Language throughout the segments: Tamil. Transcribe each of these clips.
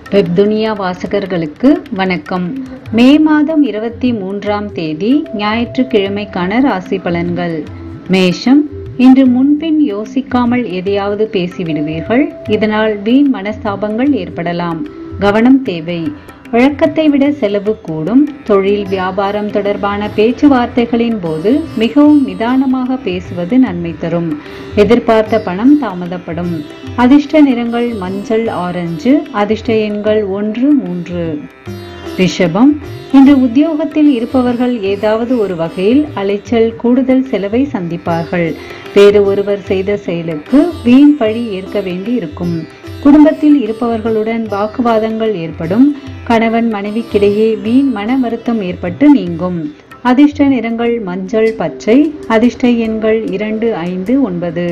வெப்துனியா வாசகர்களுக்கு வணக்கம் மே மாதம் இருபத்தி மூன்றாம் தேதி ஞாயிற்றுக்கிழமைக்கான ராசி பலன்கள் மேஷம் இன்று முன்பின் யோசிக்காமல் எதையாவது பேசிவிடுவீர்கள் இதனால் வீண் மனஸ்தாபங்கள் ஏற்படலாம் கவனம் தேவை வழக்கத்தை விட செலவு கூடும் தொழில் வியாபாரம் தொடர்பான பேச்சுவார்த்தைகளின் போது மிகவும் நிதானமாக பேசுவது நன்மை தரும் எதிர்பார்த்த பணம் தாமதப்படும் அதிர்ஷ்ட நிறங்கள் மஞ்சள் ஆரஞ்சு அதிர்ஷ்ட எண்கள் ஒன்று மூன்று ரிஷபம் இன்று உத்தியோகத்தில் இருப்பவர்கள் ஏதாவது ஒரு வகையில் அலைச்சல் கூடுதல் செலவை சந்திப்பார்கள் வேறு ஒருவர் செய்த செயலுக்கு வீண் பழி ஏற்க வேண்டி இருக்கும் குடும்பத்தில் இருப்பவர்களுடன் வாக்குவாதங்கள் ஏற்படும் கணவன் மனைவிக்கிடையே வீண் மன வருத்தம் ஏற்பட்டு நீங்கும் அதிர்ஷ்ட நிறங்கள் மஞ்சள் பச்சை அதிர்ஷ்ட எண்கள் இரண்டு ஐந்து ஒன்பது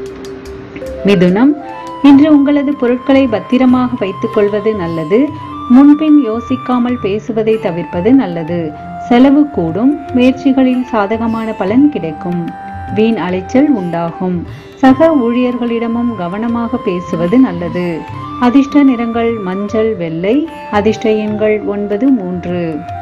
மிதுனம் இன்று உங்களது பொருட்களை பத்திரமாக வைத்துக் கொள்வது நல்லது முன்பின் யோசிக்காமல் பேசுவதை தவிர்ப்பது நல்லது செலவு கூடும் முயற்சிகளில் சாதகமான பலன் கிடைக்கும் வீண் அலைச்சல் உண்டாகும் சக ஊழியர்களிடமும் கவனமாக பேசுவது நல்லது அதிர்ஷ்ட நிறங்கள் மஞ்சள் வெள்ளை அதிர்ஷ்ட எண்கள் ஒன்பது மூன்று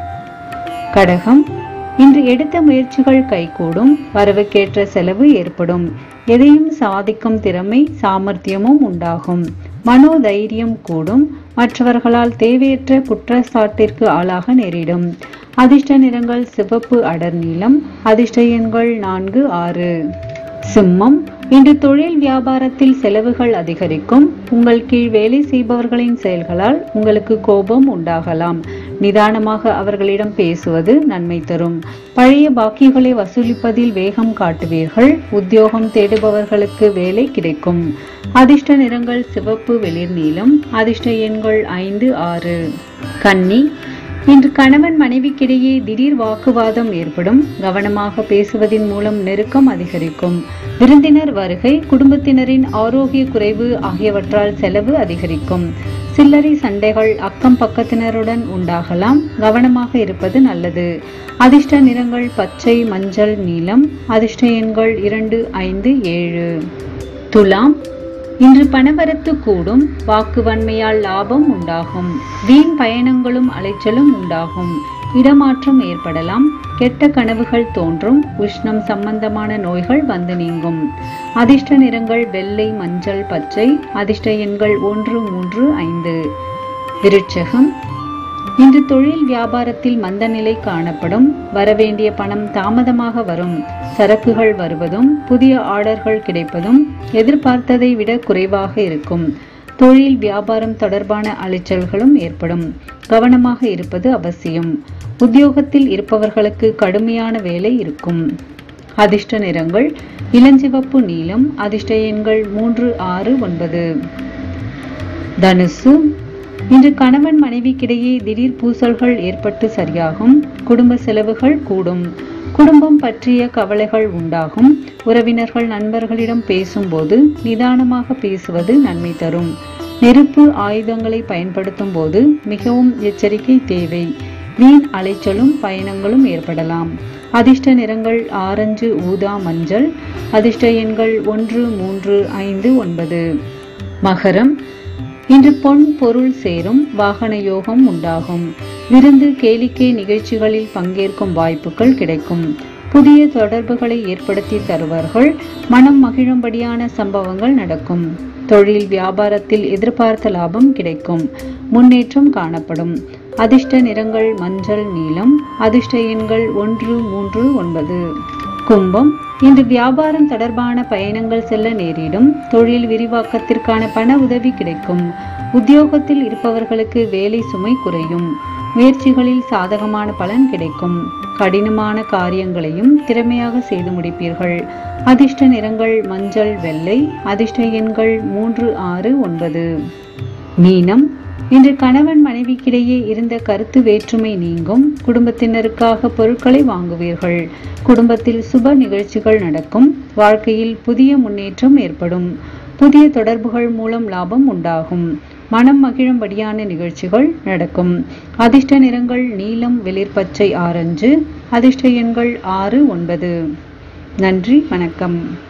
கடகம் இன்று எடுத்த முயற்சிகள் கைகூடும் வரவுக்கேற்ற செலவு ஏற்படும் எதையும் சாதிக்கும் திறமை சாமர்த்தியமும் உண்டாகும் மனோதைரியம் கூடும் மற்றவர்களால் தேவையற்ற குற்றச்சாட்டிற்கு ஆளாக நேரிடும் அதிர்ஷ்ட நிறங்கள் சிவப்பு அடர் நீலம் அதிர்ஷ்ட எண்கள் நான்கு ஆறு சிம்மம் இன்று தொழில் வியாபாரத்தில் செலவுகள் அதிகரிக்கும் உங்கள் கீழ் வேலை செய்பவர்களின் செயல்களால் உங்களுக்கு கோபம் உண்டாகலாம் நிதானமாக அவர்களிடம் பேசுவது நன்மை தரும் பழைய பாக்கிகளை வசூலிப்பதில் வேகம் காட்டுவீர்கள் உத்தியோகம் தேடுபவர்களுக்கு வேலை கிடைக்கும் அதிர்ஷ்ட நிறங்கள் சிவப்பு வெளிர் நீலம் அதிர்ஷ்ட எண்கள் ஐந்து ஆறு கன்னி இன்று கணவன் மனைவிக்கிடையே திடீர் வாக்குவாதம் ஏற்படும் கவனமாக பேசுவதன் மூலம் நெருக்கம் அதிகரிக்கும் விருந்தினர் வருகை குடும்பத்தினரின் ஆரோக்கிய குறைவு ஆகியவற்றால் செலவு அதிகரிக்கும் சில்லறை சண்டைகள் அக்கம் பக்கத்தினருடன் உண்டாகலாம் கவனமாக இருப்பது நல்லது அதிர்ஷ்ட நிறங்கள் பச்சை மஞ்சள் நீலம் அதிர்ஷ்ட எண்கள் இரண்டு ஐந்து ஏழு துலாம் இன்று பணவரத்து கூடும் வாக்கு வன்மையால் லாபம் உண்டாகும் வீண் பயணங்களும் அலைச்சலும் உண்டாகும் இடமாற்றம் ஏற்படலாம் கெட்ட கனவுகள் தோன்றும் உஷ்ணம் சம்பந்தமான நோய்கள் வந்து நீங்கும் அதிர்ஷ்ட நிறங்கள் வெள்ளை மஞ்சள் பச்சை அதிர்ஷ்ட எண்கள் ஒன்று மூன்று ஐந்து விருட்சகம் இன்று தொழில் வியாபாரத்தில் மந்த நிலை காணப்படும் வரவேண்டிய பணம் தாமதமாக வரும் சரக்குகள் வருவதும் புதிய ஆர்டர்கள் கிடைப்பதும் எதிர்பார்த்ததை விட குறைவாக இருக்கும் தொழில் வியாபாரம் தொடர்பான அலைச்சல்களும் ஏற்படும் கவனமாக இருப்பது அவசியம் உத்தியோகத்தில் இருப்பவர்களுக்கு கடுமையான வேலை இருக்கும் அதிர்ஷ்ட நிறங்கள் இளஞ்சிவப்பு நீலம் அதிர்ஷ்ட எண்கள் மூன்று ஆறு ஒன்பது தனுசு இன்று கணவன் மனைவிக்கிடையே திடீர் பூசல்கள் ஏற்பட்டு சரியாகும் குடும்ப செலவுகள் கூடும் குடும்பம் பற்றிய கவலைகள் உண்டாகும் உறவினர்கள் நண்பர்களிடம் பேசும்போது நிதானமாக பேசுவது நன்மை தரும் நெருப்பு ஆயுதங்களை பயன்படுத்தும் போது மிகவும் எச்சரிக்கை தேவை வீண் அலைச்சலும் பயணங்களும் ஏற்படலாம் அதிர்ஷ்ட நிறங்கள் ஆரஞ்சு ஊதா மஞ்சள் அதிர்ஷ்ட எண்கள் ஒன்று மூன்று ஐந்து ஒன்பது மகரம் இன்று பொன் பொருள் சேரும் வாகன யோகம் உண்டாகும் விருந்து கேளிக்கை நிகழ்ச்சிகளில் பங்கேற்கும் வாய்ப்புகள் கிடைக்கும் புதிய தொடர்புகளை ஏற்படுத்தி தருவார்கள் மனம் மகிழும்படியான சம்பவங்கள் நடக்கும் தொழில் வியாபாரத்தில் எதிர்பார்த்த லாபம் கிடைக்கும் முன்னேற்றம் காணப்படும் அதிர்ஷ்ட நிறங்கள் மஞ்சள் நீலம் அதிர்ஷ்ட எண்கள் ஒன்று மூன்று ஒன்பது கும்பம் இன்று வியாபாரம் தொடர்பான பயணங்கள் செல்ல நேரிடும் தொழில் விரிவாக்கத்திற்கான பண உதவி கிடைக்கும் உத்தியோகத்தில் இருப்பவர்களுக்கு வேலை சுமை குறையும் முயற்சிகளில் சாதகமான பலன் கிடைக்கும் கடினமான காரியங்களையும் திறமையாக செய்து முடிப்பீர்கள் அதிர்ஷ்ட நிறங்கள் மஞ்சள் வெள்ளை அதிர்ஷ்ட எண்கள் மூன்று ஆறு ஒன்பது மீனம் இன்று கணவன் மனைவிக்கிடையே இருந்த கருத்து வேற்றுமை நீங்கும் குடும்பத்தினருக்காக பொருட்களை வாங்குவீர்கள் குடும்பத்தில் சுப நிகழ்ச்சிகள் நடக்கும் வாழ்க்கையில் புதிய முன்னேற்றம் ஏற்படும் புதிய தொடர்புகள் மூலம் லாபம் உண்டாகும் மனம் மகிழும்படியான நிகழ்ச்சிகள் நடக்கும் அதிர்ஷ்ட நிறங்கள் நீலம் வெளிர்பச்சை ஆரஞ்சு அதிர்ஷ்ட எண்கள் ஆறு ஒன்பது நன்றி வணக்கம்